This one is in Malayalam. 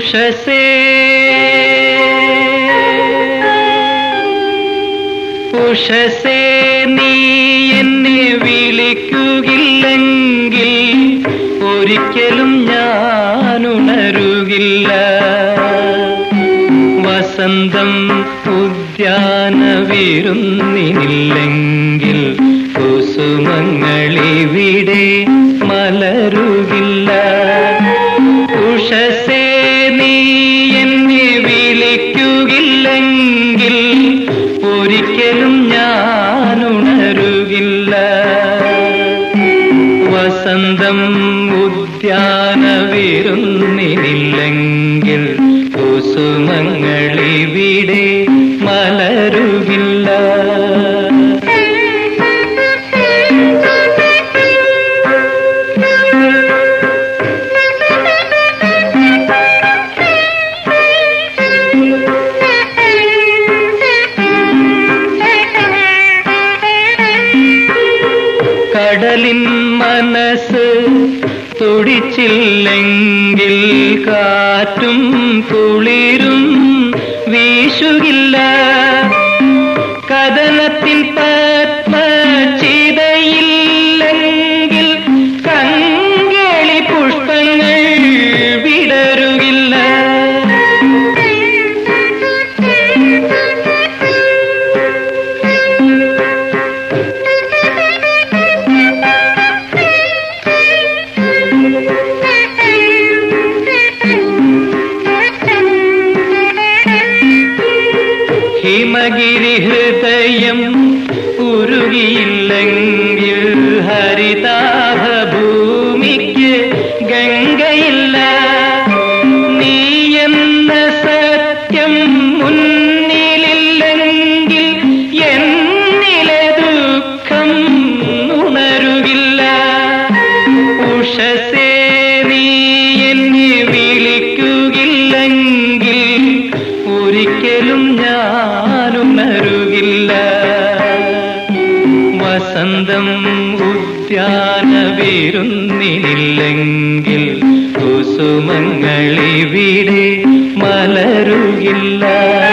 ഉഷസേ ഉഷസേ നീ എന്നെ വിളിക്കുകില്ലെങ്കിൽ ഒരിക്കലും ഞാൻ ഉണരുകില്ല വസന്തം ഉദ്യാനവിരുന്നില്ലെങ്കിൽ കുസുമങ്ങളിവിടെ മലരുകില്ല ഉഷസേ നീ എന്നെ വിളിക്കുകില്ലെങ്കിൽ ഒരിക്കലും ഞാൻ ഉണരുകില്ല വസന്തം ഉദ്യാനവിരുന്നില്ലെങ്കിൽ കുസുമങ്ങളിവിടെ മലരുകില്ല കടലിൻ മനസ്സ് തുടിച്ചില്ലെങ്കിൽ കാറ്റും കുളിരും വീശുകില്ല കഥനത്തിൻ പത്മചിതയില്ലെങ്കിൽ കങ്കേളി പുഷ്പങ്ങൾ വിടരുകില്ല ഹിമഗിരി ഹൃദയം ഉരുകിയില്ലെങ്കിൽ ഹരിതാഭ ഭൂമിക്ക് ഗംഗയില്ല നീ എന്ന സത്യം മുന്നിലില്ലെങ്കിൽ എന്നിലെ ദുഃഖം ഉണരുകില്ല ഉഷസേ നീ എന്നെ വിളിക്കുകില്ലെങ്കിൽ ഒരിക്കലും ഞാനുണരുകില്ല വസന്തം ഉദ്യാനവിരുന്നില്ലെങ്കിൽ കുസുമങ്ങളിവിടെ മലരുകില്ല